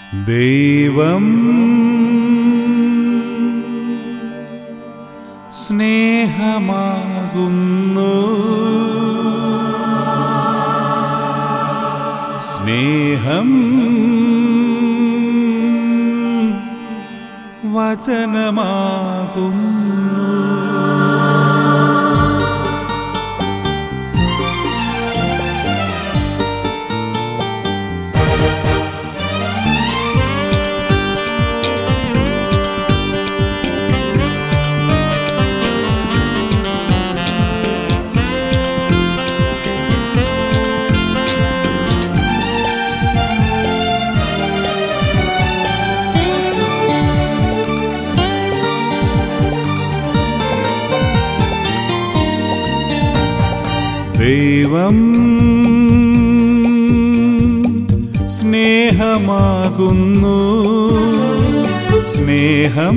ദൈവം സ്നേഹമാകുന്നു സ്നേഹം വചനമാകുന്നു ദൈവം സ്നേഹമാകുന്നു സ്നേഹം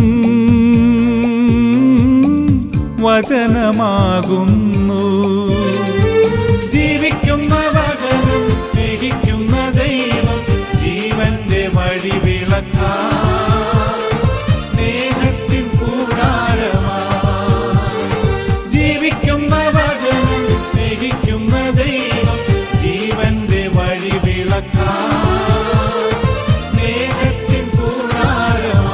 വചനമാകുന്നു ജീവിക്കുന്ന വചനം സ്നേഹിക്കുന്ന ദൈവം ജീവന്റെ വഴി വിളക്കാ സ്നേഹത്തിൻ കൂടാരമാ ജീവിക്കുന്ന വചനം സ്നേഹിക്കുന്ന ദൈവം ജീവന്റെ വഴി വിളക്കാ സ്നേഹത്തിൻ കൂടാരമാ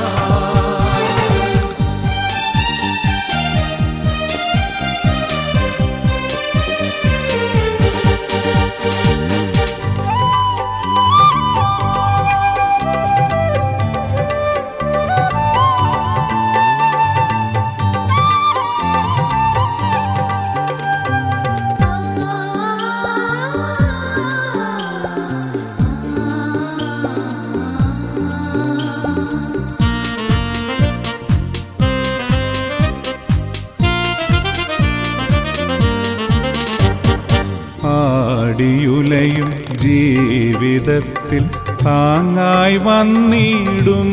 ആടിയുലയും ജീവിതത്തിൽ താങ്ങായി വന്നിടും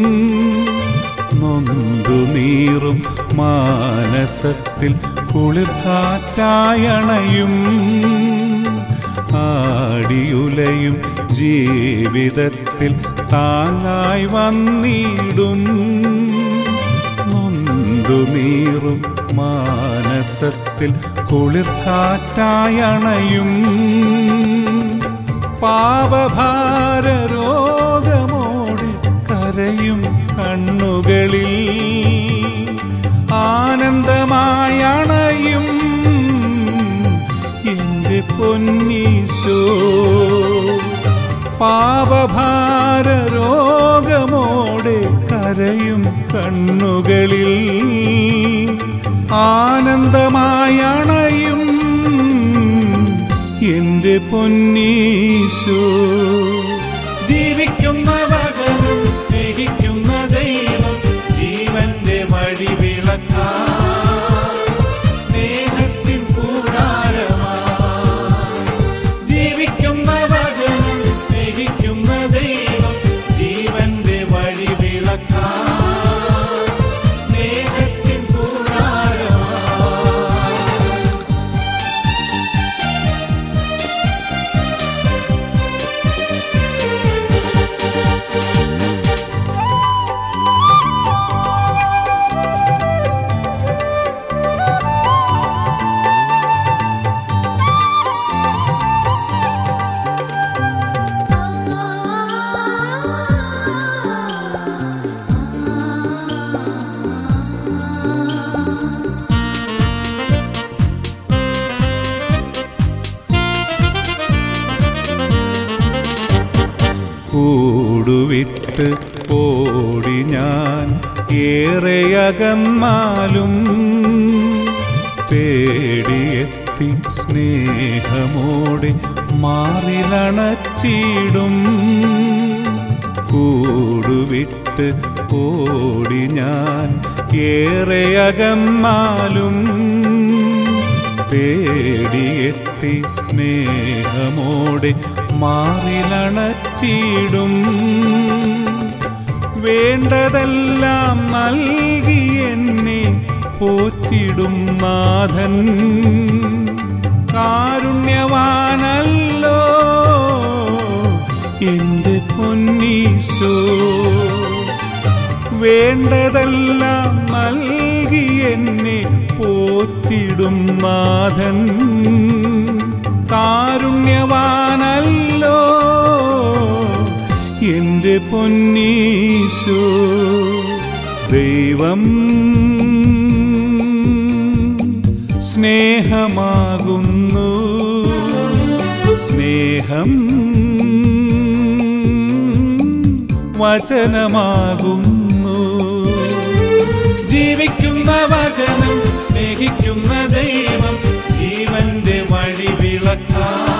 നൊന്തു നീറും മാനസത്തിൽ കുളിർക്കാറ്റായണയും ആടിയുലയും ജീവിതത്തിൽ താങ്ങായി വന്നിടും നൊന്തു നീറും മാനസത്തിൽ കുളിർക്കാറ്റായണയും പാപഭാര രോഗമോടെ കരയും കണ്ണുകളിൽ ആനന്ദമായണയും എന്റെ പൊന്നീശോ പാപഭാര രോഗമോടെ കരയും കണ്ണുകളിൽ ആനന്ദമായണയും എന്റെ പൊന്നീശോ ജീവിക്കുന്ന വചനം സ്നേഹിക്കുന്ന ദൈവം ജീവന്റെ വഴി വിളക്കാ സ്നേഹത്തിൻ കൂടാരമാ ജീവിക്കുന്ന വചനം സ്നേഹിക്കുന്ന ദൈവം ജീവന്റെ വഴി വിളക്കാ സ്നേഹത്തിൻ കൂടാരമാ കൂടുവിട്ട് ഓടി ഞാൻ ഏറെ അകന്നാലും തേടിയെത്തി സ്നേഹമോടെ മാറിലണച്ചിടും കൂടുവിട്ട് ഓടി ഞാൻ ഏറെ അകന്നാലും തേടിയെത്തി സ്നേഹമോടെ മാറിലണച്ചിടും വേണ്ടതെല്ലാം നൽകി എന്നെ പോറ്റിടും നാഥൻ കാരുണ്യവാനല്ലോ എന്റെ പൊന്നീശോ വേണ്ടതെല്ലാം നൽകി എന്നെ പോറ്റിടും നാഥൻ കാരുണ്യവാനല്ലോ എന്റെ പൊന്നീശോ ദൈവം സ്നേഹമാകുന്നു സ്നേഹം വചനമാകുന്നു ജീവിക്കുന്ന വചനം സ്നേഹിക്കുന്ന ദൈവം ജീവന്റെ വഴി വിളക്കാ